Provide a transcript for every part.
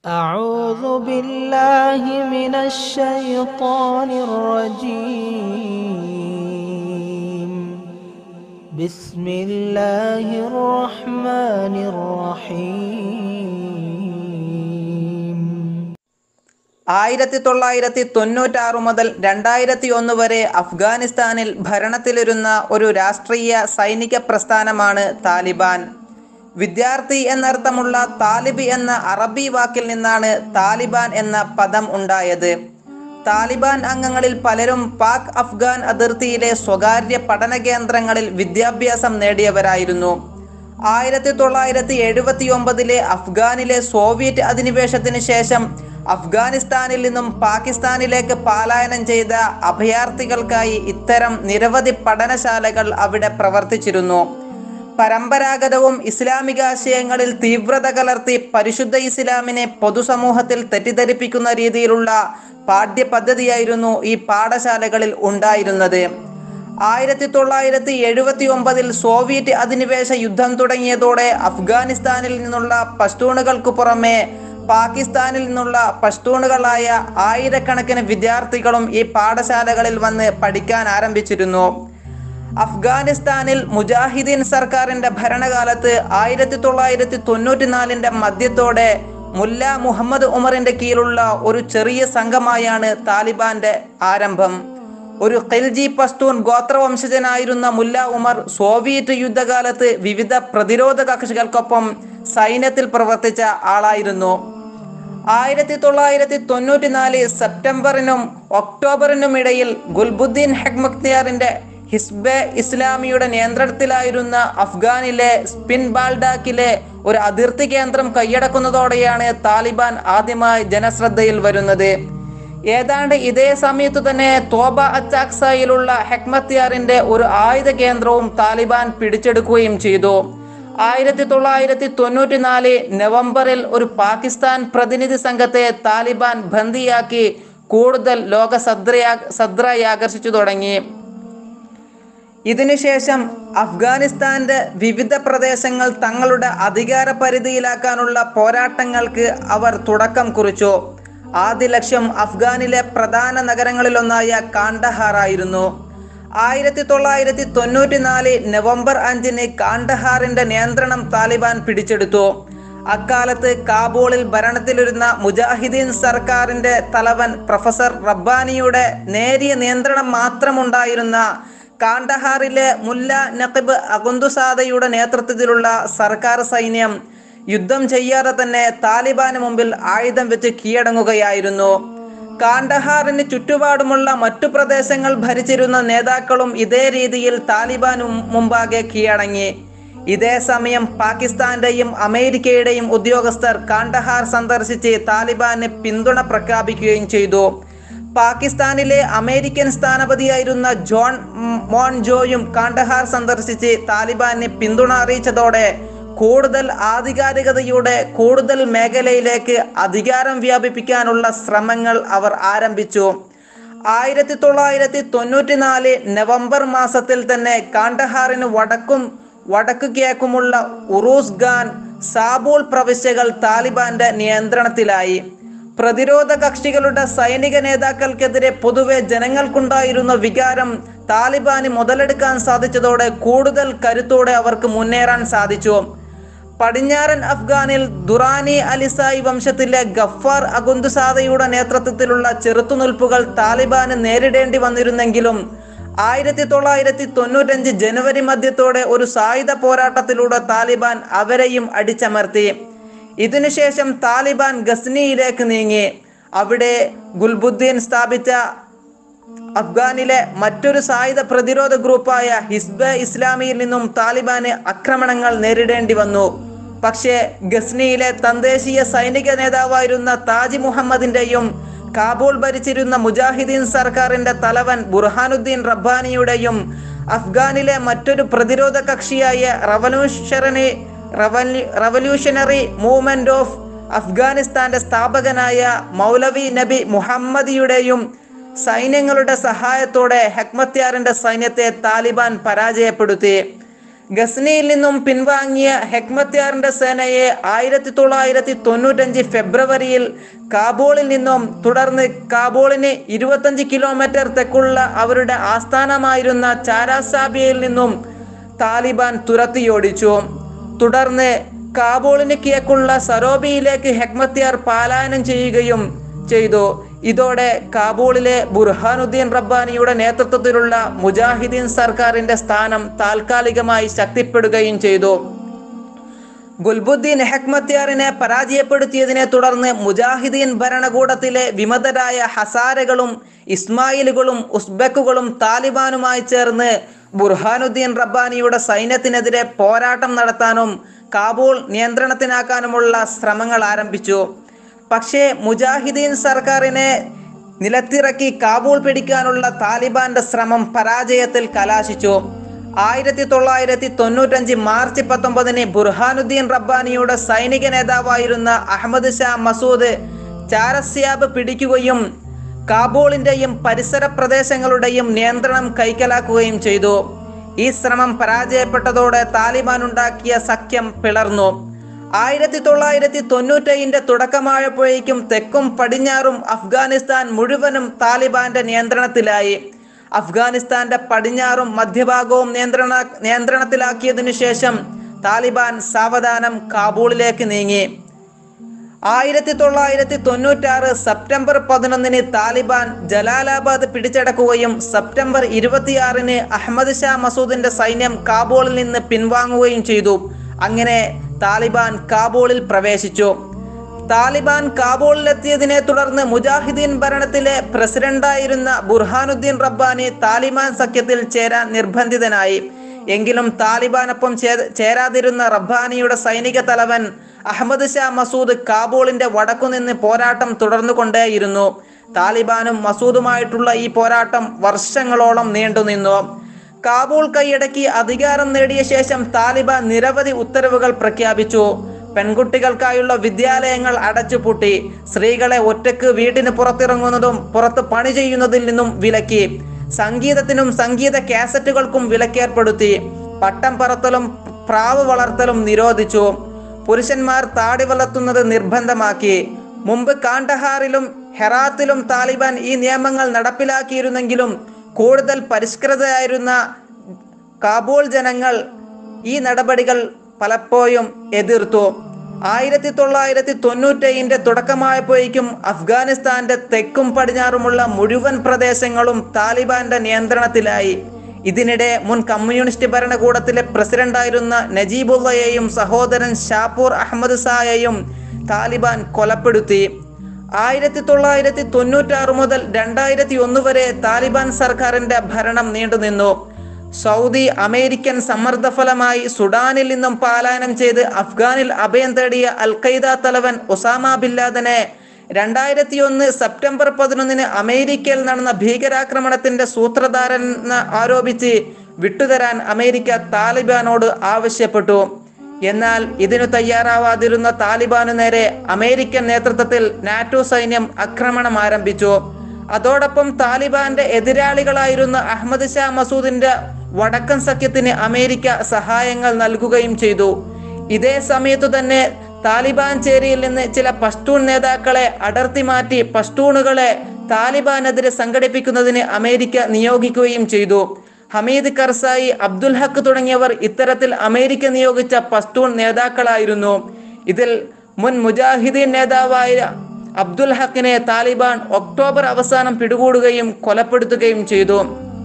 أعوذ بالله من الشيطان الرجيم بسم الله الرحمن الرحيم ആയിരത്തി തൊള്ളായിരത്തി തൊണ്ണൂറ്റാറ് മുതൽ രണ്ടായിരത്തി ഒന്ന് വരെ അഫ്ഗാനിസ്ഥാനിൽ ഭരണത്തിലിരുന്ന ഒരു രാഷ്ട്രീയ സൈനിക പ്രസ്ഥാനമാണ് താലിബാൻ വിദ്യാർത്ഥി എന്നർത്ഥമുള്ള താലിബ് എന്ന അറബി വാക്കിൽ നിന്നാണ് താലിബാൻ എന്ന പദം ഉണ്ടായത് താലിബാൻ അംഗങ്ങളിൽ പലരും പാക് അഫ്ഗാൻ അതിർത്തിയിലെ സ്വകാര്യ പഠന കേന്ദ്രങ്ങളിൽ വിദ്യാഭ്യാസം നേടിയവരായിരുന്നു ആയിരത്തി തൊള്ളായിരത്തി എഴുപത്തി ഒമ്പതിലെ അഫ്ഗാനിലെ സോവിയറ്റ് അധിനിവേശത്തിന് ശേഷം അഫ്ഗാനിസ്ഥാനിൽ നിന്നും പാകിസ്ഥാനിലേക്ക് പലായനം ചെയ്ത അഭയാർത്ഥികൾക്കായി ഇത്തരം നിരവധി പഠനശാലകൾ അവിടെ പ്രവർത്തിച്ചിരുന്നു പരമ്പരാഗതവും ഇസ്ലാമിക ആശയങ്ങളിൽ തീവ്രത കലർത്തി പരിശുദ്ധ ഇസ്ലാമിനെ പൊതുസമൂഹത്തിൽ തെറ്റിദ്ധരിപ്പിക്കുന്ന രീതിയിലുള്ള പാഠ്യപദ്ധതിയായിരുന്നു ഈ പാഠശാലകളിൽ ഉണ്ടായിരുന്നത് ആയിരത്തി തൊള്ളായിരത്തി എഴുപത്തി ഒമ്പതിൽ സോവിയറ്റ് അധിനിവേശ യുദ്ധം തുടങ്ങിയതോടെ അഫ്ഗാനിസ്ഥാനിൽ നിന്നുള്ള പഷ്തൂണുകൾക്ക് പുറമെ പാകിസ്ഥാനിൽ നിന്നുള്ള പഷ്തൂണുകളായ ആയിരക്കണക്കിന് വിദ്യാർത്ഥികളും ഈ പാഠശാലകളിൽ വന്ന് പഠിക്കാൻ ആരംഭിച്ചിരുന്നു അഫ്ഗാനിസ്ഥാനിൽ മുജാഹിദീൻ സർക്കാരിന്റെ ഭരണകാലത്ത് ആയിരത്തി തൊള്ളായിരത്തി തൊണ്ണൂറ്റിനാലിന്റെ മധ്യത്തോടെ മുല്ല മുഹമ്മദ് ഉമറിന്റെ കീഴിലുള്ള ഒരു ചെറിയ സംഘമായാണ് താലിബാന്റെ ആരംഭം ഒരു ഖിൽജി പസ്തൂൺ ഗോത്രവംശജനായിരുന്ന മുല്ല ഉമർ സോവിയറ്റ് യുദ്ധകാലത്ത് വിവിധ പ്രതിരോധ കക്ഷികൾക്കൊപ്പം സൈന്യത്തിൽ പ്രവർത്തിച്ച ആളായിരുന്നു ആയിരത്തി തൊള്ളായിരത്തി തൊണ്ണൂറ്റിനാല് സെപ്റ്റംബറിനും ഒക്ടോബറിനും ഇടയിൽ ഗുൽബുദ്ദീൻ ഹെക്മക്തിയാറിന്റെ ഹിസ്ബെ ഇസ്ലാമിയുടെ നിയന്ത്രണത്തിലായിരുന്ന അഫ്ഗാനിലെ സ്പിൻ ബാൽഡാക്കിലെ ഒരു അതിർത്തി കേന്ദ്രം കൈയടക്കുന്നതോടെയാണ് താലിബാൻ ആദ്യമായി ജനശ്രദ്ധയിൽ വരുന്നത് ഏതാണ്ട് ഇതേ സമയത്തു തന്നെ തോബ അച്ചാക്സയിലുള്ള ഹെക്മത്തിയാറിന്റെ ഒരു ആയുധ കേന്ദ്രവും താലിബാൻ പിടിച്ചെടുക്കുകയും ചെയ്തു ആയിരത്തി തൊള്ളായിരത്തി തൊണ്ണൂറ്റിനാല് നവംബറിൽ ഒരു പാകിസ്ഥാൻ പ്രതിനിധി സംഘത്തെ താലിബാൻ ബന്ദിയാക്കി കൂടുതൽ ലോക സദ്രയാ സദ്രയായി ആകർഷിച്ചു തുടങ്ങി ഇതിനുശേഷം അഫ്ഗാനിസ്ഥാന്റെ വിവിധ പ്രദേശങ്ങൾ തങ്ങളുടെ അധികാര പരിധിയിലാക്കാനുള്ള പോരാട്ടങ്ങൾക്ക് അവർ തുടക്കം കുറിച്ചു ആദ്യ ലക്ഷ്യം അഫ്ഗാനിലെ പ്രധാന നഗരങ്ങളിലൊന്നായ കാണ്ടഹാർ ആയിരുന്നു ആയിരത്തി തൊള്ളായിരത്തി തൊണ്ണൂറ്റിനാല് നവംബർ അഞ്ചിന് കാണ്ടഹാറിന്റെ നിയന്ത്രണം താലിബാൻ പിടിച്ചെടുത്തു അക്കാലത്ത് കാബൂളിൽ ഭരണത്തിലിരുന്ന മുജാഹിദീൻ സർക്കാരിന്റെ തലവൻ പ്രൊഫസർ റബ്ബാനിയുടെ നേരിയ നിയന്ത്രണം മാത്രമുണ്ടായിരുന്ന കാണ്ടഹാറിലെ മുല്ല നഖിബ് അഗുന്തുസാദയുടെ നേതൃത്വത്തിലുള്ള സർക്കാർ സൈന്യം യുദ്ധം ചെയ്യാതെ തന്നെ താലിബാന് മുമ്പിൽ ആയുധം വെച്ച് കീഴടങ്ങുകയായിരുന്നു കാണ്ടഹാറിന് ചുറ്റുപാടുമുള്ള മറ്റു പ്രദേശങ്ങൾ ഭരിച്ചിരുന്ന നേതാക്കളും ഇതേ രീതിയിൽ താലിബാനു മുമ്പാകെ കീഴടങ്ങി ഇതേ സമയം പാകിസ്ഥാന്റെയും അമേരിക്കയുടെയും ഉദ്യോഗസ്ഥർ കാണ്ടഹാർ സന്ദർശിച്ച് താലിബാന് പിന്തുണ പ്രഖ്യാപിക്കുകയും ചെയ്തു പാകിസ്ഥാനിലെ അമേരിക്കൻ സ്ഥാനപതിയായിരുന്ന ജോൺ മോൺജോയും കാണ്ടഹാർ സന്ദർശിച്ച് താലിബാന് പിന്തുണ അറിയിച്ചതോടെ കൂടുതൽ ആധികാരികതയുടെ കൂടുതൽ മേഖലയിലേക്ക് അധികാരം വ്യാപിപ്പിക്കാനുള്ള ശ്രമങ്ങൾ അവർ ആരംഭിച്ചു ആയിരത്തി തൊള്ളായിരത്തി തൊണ്ണൂറ്റിനാല് നവംബർ മാസത്തിൽ തന്നെ കാണ്ടഹാറിന് വടക്കും വടക്കു കിഴക്കുമുള്ള ഉറൂസ് ഖാൻ സാബൂൾ പ്രവിശ്യകൾ താലിബാന്റെ നിയന്ത്രണത്തിലായി പ്രതിരോധ കക്ഷികളുടെ സൈനിക നേതാക്കൾക്കെതിരെ പൊതുവെ ജനങ്ങൾക്കുണ്ടായിരുന്ന വികാരം താലിബാന് മുതലെടുക്കാൻ സാധിച്ചതോടെ കൂടുതൽ കരുത്തോടെ അവർക്ക് മുന്നേറാൻ സാധിച്ചു പടിഞ്ഞാറൻ അഫ്ഗാനിൽ ദുറാനി അലിസായി വംശത്തിലെ ഗഫാർ അഗുന്തുസാദയുടെ നേതൃത്വത്തിലുള്ള ചെറുത്തുനിൽപ്പുകൾ താലിബാന് നേരിടേണ്ടി വന്നിരുന്നെങ്കിലും ആയിരത്തി തൊള്ളായിരത്തി തൊണ്ണൂറ്റഞ്ച് ജനുവരി മധ്യത്തോടെ ഒരു സായുധ പോരാട്ടത്തിലൂടെ താലിബാൻ അവരെയും അടിച്ചമർത്തി ഇതിനുശേഷം താലിബാൻ ഗസ്നിയിലേക്ക് നീങ്ങി അവിടെ ഗുൽബുദ്ദീൻ സ്ഥാപിച്ച അഫ്ഗാനിലെ മറ്റൊരു സായുധ പ്രതിരോധ ഗ്രൂപ്പായ ഹിസ്ബെ ഇസ്ലാമിയിൽ നിന്നും താലിബാന് ആക്രമണങ്ങൾ നേരിടേണ്ടി വന്നു പക്ഷേ ഗസ്നിയിലെ തദ്ദേശീയ സൈനിക നേതാവായിരുന്ന താജ് മുഹമ്മദിന്റെയും കാബൂൾ ഭരിച്ചിരുന്ന മുജാഹിദീൻ സർക്കാരിന്റെ തലവൻ ബുർഹാനുദ്ദീൻ റബ്ബാനിയുടെയും അഫ്ഗാനിലെ മറ്റൊരു പ്രതിരോധ കക്ഷിയായ റവല്യൂഷണറി റവല്യൂഷണറി മൂവ്മെന്റ് ഓഫ് അഫ്ഗാനിസ്ഥാന്റെ സ്ഥാപകനായ മൗലവി നബി മുഹമ്മദിയുടെയും സൈന്യങ്ങളുടെ സഹായത്തോടെ ഹെക്മത്യാറിന്റെ സൈന്യത്തെ താലിബാൻ പരാജയപ്പെടുത്തി ഗസ്നിയിൽ നിന്നും പിൻവാങ്ങിയ ഹെക്മത്യാറിന്റെ സേനയെ ആയിരത്തി തൊള്ളായിരത്തി തൊണ്ണൂറ്റഞ്ച് ഫെബ്രുവരിയിൽ കാബൂളിൽ നിന്നും തുടർന്ന് കാബൂളിന് ഇരുപത്തഞ്ച് കിലോമീറ്റർ തെക്കുള്ള അവരുടെ ആസ്ഥാനമായിരുന്ന ചാരാസാബിയയിൽ നിന്നും താലിബാൻ തുരത്തിയോടിച്ചു തുടർന്ന് കാബൂളിന് കിഴക്കുള്ള സരോബിയിലേക്ക് ഹെക്മത്യാർ പലായനം ചെയ്യുകയും ചെയ്തു ഇതോടെ കാബൂളിലെ ബുർഹാനുദ്ദീൻ റബ്ബാനിയുടെ നേതൃത്വത്തിലുള്ള മുജാഹിദീൻ സർക്കാരിന്റെ സ്ഥാനം താൽക്കാലികമായി ശക്തിപ്പെടുകയും ചെയ്തു ഗുൽബുദ്ദീൻ ഹെക്മത്യാറിനെ പരാജയപ്പെടുത്തിയതിനെ തുടർന്ന് മുജാഹിദീൻ ഭരണകൂടത്തിലെ വിമതരായ ഹസാരകളും ഇസ്മായിലുകളും ഉസ്ബെക്കുകളും താലിബാനുമായി ചേർന്ന് ബുർഹാനുദ്ദീൻ റബ്ബാനിയുടെ സൈന്യത്തിനെതിരെ പോരാട്ടം നടത്താനും കാബൂൾ നിയന്ത്രണത്തിനാക്കാനുമുള്ള ശ്രമങ്ങൾ ആരംഭിച്ചു പക്ഷേ മുജാഹിദീൻ സർക്കാരിനെ നിലത്തിറക്കി കാബൂൾ പിടിക്കാനുള്ള താലിബാന്റെ ശ്രമം പരാജയത്തിൽ കലാശിച്ചു ആയിരത്തി തൊള്ളായിരത്തി തൊണ്ണൂറ്റഞ്ച് മാർച്ച് പത്തൊമ്പതിന് ബുർഹാനുദ്ദീൻ റബ്ബാനിയുടെ സൈനിക നേതാവായിരുന്ന അഹമ്മദ് ഷാ മസൂദ് ചാരസ്യാബ് പിടിക്കുകയും കാബൂളിന്റെയും പരിസര പ്രദേശങ്ങളുടെയും നിയന്ത്രണം കൈക്കലാക്കുകയും ചെയ്തു ഈ ശ്രമം പരാജയപ്പെട്ടതോടെ താലിബാൻ ഉണ്ടാക്കിയ സഖ്യം പിളർന്നു ആയിരത്തി തൊള്ളായിരത്തി തൊണ്ണൂറ്റേഴിന്റെ തുടക്കമായപ്പോഴേക്കും തെക്കും പടിഞ്ഞാറും അഫ്ഗാനിസ്ഥാൻ മുഴുവനും താലിബാന്റെ നിയന്ത്രണത്തിലായി അഫ്ഗാനിസ്ഥാന്റെ പടിഞ്ഞാറും മധ്യഭാഗവും നിയന്ത്രണ നിയന്ത്രണത്തിലാക്കിയതിനു ശേഷം താലിബാൻ സാവധാനം കാബൂളിലേക്ക് നീങ്ങി ആയിരത്തി തൊള്ളായിരത്തി തൊണ്ണൂറ്റാറ് സെപ്റ്റംബർ പതിനൊന്നിന് താലിബാൻ ജലാലാബാദ് പിടിച്ചടക്കുകയും സെപ്റ്റംബർ ഇരുപത്തിയാറിന് അഹമ്മദ് ഷാ മസൂദിന്റെ സൈന്യം കാബൂളിൽ നിന്ന് പിൻവാങ്ങുകയും ചെയ്തു അങ്ങനെ താലിബാൻ കാബൂളിൽ പ്രവേശിച്ചു താലിബാൻ കാബൂളിലെത്തിയതിനെ തുടർന്ന് മുജാഹിദീൻ ഭരണത്തിലെ പ്രസിഡന്റായിരുന്ന ബുർഹാനുദ്ദീൻ റബ്ബാനി താലിബാൻ സഖ്യത്തിൽ ചേരാൻ നിർബന്ധിതനായി എങ്കിലും താലിബാനൊപ്പം ചേ- ചേരാതിരുന്ന റബ്ബാനിയുടെ സൈനിക തലവൻ അഹമ്മദ് ഷാ മസൂദ് കാബൂളിന്റെ വടക്കുനിന്ന് പോരാട്ടം തുടർന്നുകൊണ്ടേയിരുന്നു താലിബാനും മസൂദുമായിട്ടുള്ള ഈ പോരാട്ടം വർഷങ്ങളോളം നീണ്ടുനിന്നു കാബൂൾ കൈയടക്കി അധികാരം നേടിയ ശേഷം താലിബാൻ നിരവധി ഉത്തരവുകൾ പ്രഖ്യാപിച്ചു പെൺകുട്ടികൾക്കായുള്ള വിദ്യാലയങ്ങൾ അടച്ചുപൂട്ടി സ്ത്രീകളെ ഒറ്റക്ക് വീട്ടിന് പുറത്തിറങ്ങുന്നതും പുറത്ത് പണി ചെയ്യുന്നതിൽ നിന്നും വിലക്കി സംഗീതത്തിനും സംഗീത കാസറ്റുകൾക്കും വിലക്കേർപ്പെടുത്തി പട്ടം പറത്തലും പ്രാവ് വളർത്തലും നിരോധിച്ചു പുരുഷന്മാർ താടി വളർത്തുന്നത് നിർബന്ധമാക്കി മുമ്പ് കാണ്ടഹാറിലും ഹെറാത്തിലും താലിബാൻ ഈ നിയമങ്ങൾ നടപ്പിലാക്കിയിരുന്നെങ്കിലും കൂടുതൽ പരിഷ്കൃതരായിരുന്ന കാബൂൾ ജനങ്ങൾ ഈ നടപടികൾ പലപ്പോഴും എതിർത്തു ആയിരത്തി തൊള്ളായിരത്തി തൊണ്ണൂറ്റേഴിന്റെ തുടക്കമായപ്പോഴേക്കും അഫ്ഗാനിസ്ഥാന്റെ തെക്കും പടിഞ്ഞാറുമുള്ള മുഴുവൻ പ്രദേശങ്ങളും താലിബാന്റെ നിയന്ത്രണത്തിലായി ഇതിനിടെ മുൻ കമ്മ്യൂണിസ്റ്റ് ഭരണകൂടത്തിലെ പ്രസിഡന്റായിരുന്ന നജീബുള്ളയെയും സഹോദരൻ ഷാപ്പൂർ അഹമ്മദ് സായെയും താലിബാൻ കൊലപ്പെടുത്തി ആയിരത്തി തൊള്ളായിരത്തി തൊണ്ണൂറ്റാറ് മുതൽ രണ്ടായിരത്തി ഒന്ന് വരെ താലിബാൻ സർക്കാരിന്റെ ഭരണം നീണ്ടുനിന്നു സൗദി അമേരിക്കൻ സമ്മർദ്ദഫലമായി സുഡാനിൽ നിന്നും പലായനം ചെയ്ത് അഫ്ഗാനിൽ അഭയം തേടിയ അൽ ഖൈദ തലവൻ ഒസാമ ബില്ലാദനെ രണ്ടായിരത്തി ഒന്ന് സെപ്റ്റംബർ പതിനൊന്നിന് അമേരിക്കയിൽ നടന്ന ഭീകരാക്രമണത്തിന്റെ സൂത്രധാരനെന്ന് ആരോപിച്ച് വിട്ടുതരാൻ അമേരിക്ക താലിബാനോട് ആവശ്യപ്പെട്ടു എന്നാൽ ഇതിനു തയ്യാറാവാതിരുന്ന താലിബാനു നേരെ അമേരിക്കൻ നേതൃത്വത്തിൽ നാറ്റോ സൈന്യം ആക്രമണം ആരംഭിച്ചു അതോടൊപ്പം താലിബാന്റെ എതിരാളികളായിരുന്ന അഹമ്മദ് ഷാ മസൂദിന്റെ വടക്കൻ സഖ്യത്തിന് അമേരിക്ക സഹായങ്ങൾ നൽകുകയും ചെയ്തു ഇതേ സമയത്തു തന്നെ താലിബാൻ ചേരിയിൽ നിന്ന് ചില പഷ്തൂൺ നേതാക്കളെ അടർത്തി മാറ്റി പഷ്തൂണുകളെ താലിബാനെതിരെ സംഘടിപ്പിക്കുന്നതിന് അമേരിക്ക നിയോഗിക്കുകയും ചെയ്തു ഹമീദ് കർസായി അബ്ദുൽ ഹക്ക് തുടങ്ങിയവർ ഇത്തരത്തിൽ അമേരിക്ക നിയോഗിച്ച പഷ്തൂൺ നേതാക്കളായിരുന്നു ഇതിൽ മുൻ മുജാഹിദീൻ നേതാവായ അബ്ദുൽ ഹക്കിനെ താലിബാൻ ഒക്ടോബർ അവസാനം പിടികൂടുകയും കൊലപ്പെടുത്തുകയും ചെയ്തു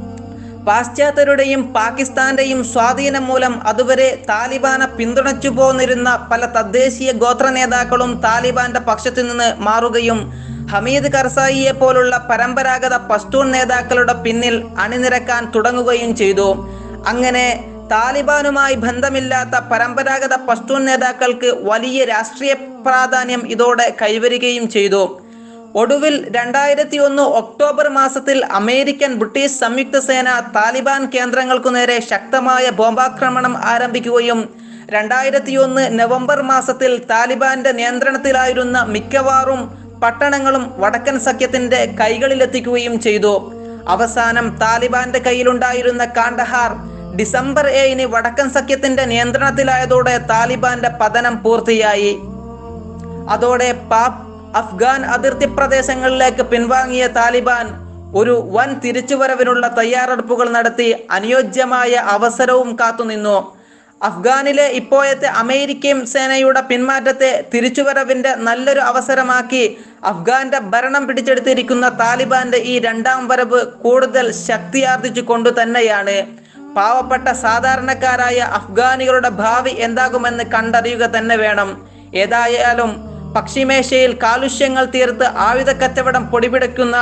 പാശ്ചാത്യരുടെയും പാകിസ്ഥാന്റെയും സ്വാധീനം മൂലം അതുവരെ താലിബാനെ പിന്തുണച്ചു പോന്നിരുന്ന പല തദ്ദേശീയ ഗോത്ര നേതാക്കളും താലിബാന്റെ പക്ഷത്തു നിന്ന് മാറുകയും ഹമീദ് കർസായിയെ പോലുള്ള പരമ്പരാഗത പഷ്തൂൺ നേതാക്കളുടെ പിന്നിൽ അണിനിരക്കാൻ തുടങ്ങുകയും ചെയ്തു അങ്ങനെ താലിബാനുമായി ബന്ധമില്ലാത്ത പരമ്പരാഗത പഷ്തൂൺ നേതാക്കൾക്ക് വലിയ രാഷ്ട്രീയ പ്രാധാന്യം ഇതോടെ കൈവരികയും ചെയ്തു ഒടുവിൽ രണ്ടായിരത്തി ഒന്ന് ഒക്ടോബർ മാസത്തിൽ അമേരിക്കൻ ബ്രിട്ടീഷ് സംയുക്ത സേന താലിബാൻ കേന്ദ്രങ്ങൾക്കു നേരെ ശക്തമായ ബോംബാക്രമണം ആരംഭിക്കുകയും രണ്ടായിരത്തി ഒന്ന് നവംബർ മാസത്തിൽ താലിബാന്റെ നിയന്ത്രണത്തിലായിരുന്ന മിക്കവാറും പട്ടണങ്ങളും വടക്കൻ സഖ്യത്തിന്റെ കൈകളിലെത്തിക്കുകയും ചെയ്തു അവസാനം താലിബാന്റെ കയ്യിലുണ്ടായിരുന്ന കാണ്ടഹാർ ഡിസംബർ ഏഴിന് വടക്കൻ സഖ്യത്തിന്റെ നിയന്ത്രണത്തിലായതോടെ താലിബാന്റെ പതനം പൂർത്തിയായി അതോടെ പാക് അഫ്ഗാൻ അതിർത്തി പ്രദേശങ്ങളിലേക്ക് പിൻവാങ്ങിയ താലിബാൻ ഒരു വൻ തിരിച്ചുവരവിനുള്ള തയ്യാറെടുപ്പുകൾ നടത്തി അനുയോജ്യമായ അവസരവും കാത്തുനിന്നു അഫ്ഗാനിലെ ഇപ്പോഴത്തെ അമേരിക്കൻ സേനയുടെ പിന്മാറ്റത്തെ തിരിച്ചുവരവിന്റെ നല്ലൊരു അവസരമാക്കി അഫ്ഗാന്റെ ഭരണം പിടിച്ചെടുത്തിരിക്കുന്ന താലിബാന്റെ ഈ രണ്ടാം വരവ് കൂടുതൽ ശക്തിയാർജിച്ചു കൊണ്ടു തന്നെയാണ് പാവപ്പെട്ട സാധാരണക്കാരായ അഫ്ഗാനികളുടെ ഭാവി എന്താകുമെന്ന് കണ്ടറിയുക തന്നെ വേണം ഏതായാലും പശ്ചിമേഷ്യയിൽ കാലുഷ്യങ്ങൾ തീർത്ത് ആയുധ കച്ചവടം പൊടിപിടിക്കുന്ന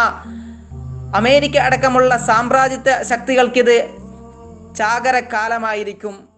അമേരിക്ക അടക്കമുള്ള സാമ്രാജ്യത്വ ശക്തികൾക്കിത് ചാകരക്കാലമായിരിക്കും